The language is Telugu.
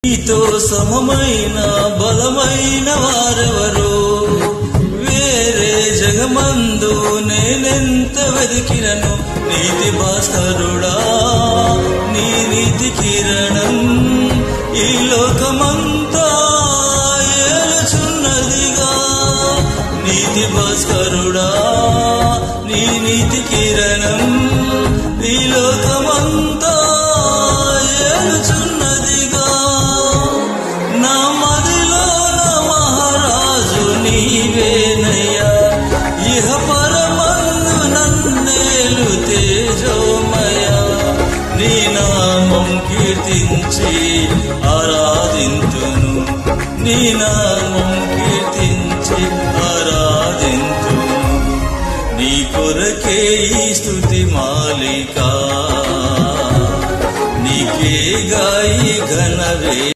నీతో సమమైన బలమైన వారెవరు వేరే జగమందు నేనెంత వెతికినను నీతి భాస్కరుడా నీ నీతి కిరణం ఈ లోకమంతా ఏలుచున్నదిగా నీతి భాస్కరుడా నీ నీతి కిరణం ఈ లోకమంతా ఏలుచున్నదిగా నా మదిలో నా మహారాజు నీవేనయ్యా ఇహ పరమందు నన్నేలు తేజోమయ నీ నామం కీర్తించి ఆరాధింతును నీ నామం కీర్తించి ఆరాధింతును నీ కొరకే ఈ స్థుతి మాలిక నీకే గాయి ఘనవే